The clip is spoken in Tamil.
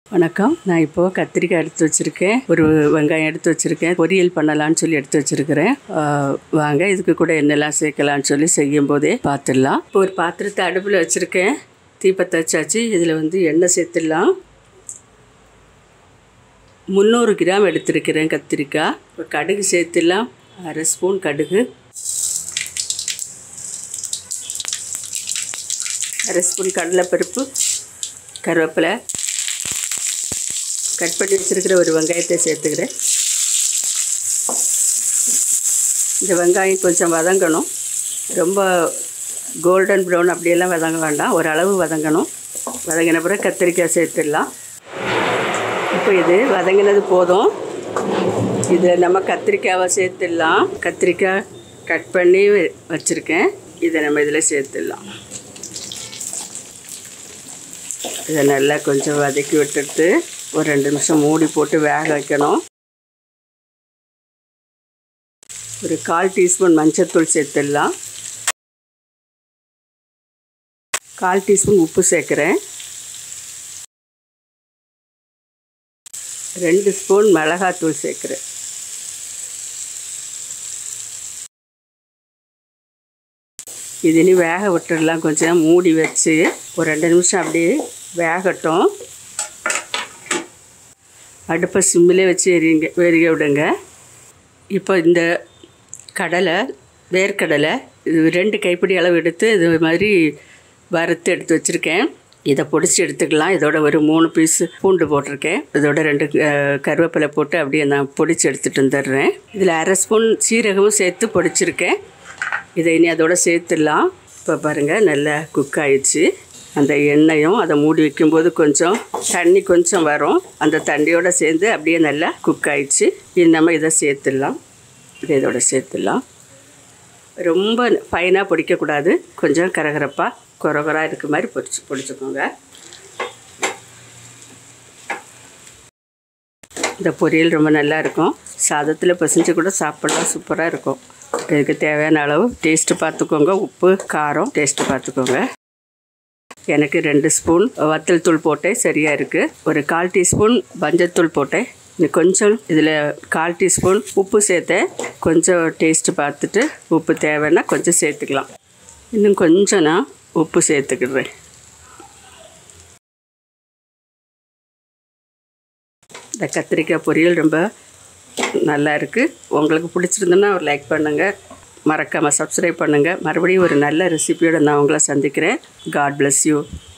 வணக்கம் நான் இப்போது கத்திரிக்காய் எடுத்து வச்சுருக்கேன் ஒரு வெங்காயம் எடுத்து வச்சுருக்கேன் பொரியல் பண்ணலான்னு சொல்லி எடுத்து வச்சுருக்கிறேன் வாங்க இதுக்கு கூட என்னெல்லாம் சேர்க்கலான்னு சொல்லி செய்யும் போதே பார்த்துடலாம் இப்போ ஒரு பாத்திரத்தை அடுப்பில் வச்சுருக்கேன் தீப்பத்தை வச்சாச்சு இதில் வந்து எண்ணெய் சேர்த்துடலாம் முந்நூறு கிராம் எடுத்திருக்கிறேன் கத்திரிக்காய் இப்போ கடுகு சேர்த்துடலாம் அரை ஸ்பூன் கடுகு அரை ஸ்பூன் கடலைப்பருப்பு கருவேப்பிலை கட் பண்ணி வச்சுருக்கிற ஒரு வெங்காயத்தை சேர்த்துக்கிறேன் இந்த வெங்காயம் கொஞ்சம் வதங்கணும் ரொம்ப கோல்டன் ப்ரௌன் அப்படியெல்லாம் வதங்க வேண்டாம் ஓரளவு வதங்கணும் வதங்கின பிறகு கத்திரிக்காய் சேர்த்துடலாம் இப்போ இது வதங்கினது போதும் இதை நம்ம கத்திரிக்காவை சேர்த்துடலாம் கத்திரிக்காய் கட் பண்ணி வச்சுருக்கேன் இதை நம்ம இதில் சேர்த்துடலாம் இதை நல்லா கொஞ்சம் வதக்கி விட்டுட்டு ஒரு ரெண்டு நிமிஷம் மூடி போட்டு வேக வைக்கணும் ஒரு கால் டீஸ்பூன் மஞ்சத்தூள் சேர்த்துடலாம் கால் டீஸ்பூன் உப்பு சேர்க்குறேன் ரெண்டு ஸ்பூன் மிளகாத்தூள் சேர்க்குறேன் இது இனி வேக விட்டுடலாம் கொஞ்சம் மூடி வச்சு ஒரு ரெண்டு நிமிஷம் அப்படியே வேகட்டும் அடுப்பை சிம்மிலே வச்சு எரிங்க எரிய விடுங்க இப்போ இந்த கடலை வேர்க்கடலை இது ரெண்டு கைப்பிடி அளவு எடுத்து இது மாதிரி வறுத்து எடுத்து வச்சுருக்கேன் இதை பொடிச்சு எடுத்துக்கலாம் இதோட ஒரு மூணு பீஸு பூண்டு போட்டிருக்கேன் இதோட ரெண்டு கருவேப்பிலை போட்டு அப்படியே நான் பொடிச்சு எடுத்துகிட்டு வந்துடுறேன் இதில் அரை ஸ்பூன் சீரகமும் சேர்த்து பொடிச்சிருக்கேன் இதை இனி அதோட சேர்த்துடலாம் இப்போ பாருங்கள் நல்லா குக் ஆயிடுச்சு அந்த எண்ணெயும் அதை மூடி வைக்கும்போது கொஞ்சம் தண்ணி கொஞ்சம் வரும் அந்த தண்ணியோடு சேர்ந்து அப்படியே நல்லா குக் ஆயிடுச்சு இது நம்ம இதை சேர்த்துடலாம் இதை இதோட சேர்த்துடலாம் ரொம்ப ஃபைனாக பொடிக்கக்கூடாது கொஞ்சம் கரகரப்பாக குறகுறா இருக்க மாதிரி பொடிச்சு பொடிச்சுக்கோங்க இந்த பொரியல் ரொம்ப நல்லா இருக்கும் சாதத்தில் பசிஞ்சு கூட சாப்பிட்லாம் சூப்பராக இருக்கும் இதுக்கு தேவையான அளவு டேஸ்ட்டு பார்த்துக்கோங்க உப்பு காரம் டேஸ்ட்டு பார்த்துக்கோங்க எனக்கு ரெண்டு ஸ்பூன் வத்தல் தூள் போட்டேன் சரியாக இருக்குது ஒரு கால் டீஸ்பூன் மஞ்சத்தூள் போட்டேன் இன்னும் கொஞ்சம் இதில் கால் டீஸ்பூன் உப்பு சேர்த்தேன் கொஞ்சம் டேஸ்ட்டு பார்த்துட்டு உப்பு தேவைன்னா கொஞ்சம் சேர்த்துக்கலாம் இன்னும் கொஞ்சம் நான் உப்பு சேர்த்துக்கிடுறேன் இந்த கத்திரிக்காய் பொரியல் ரொம்ப நல்லா இருக்குது உங்களுக்கு பிடிச்சிருந்துன்னா ஒரு லைக் பண்ணுங்கள் மறக்காமல் சப்ஸ்கிரைப் பண்ணுங்கள் மறுபடியும் ஒரு நல்ல ரெசிபியோடு நான் உங்களை சந்திக்கிறேன் காட் பிளஸ் யூ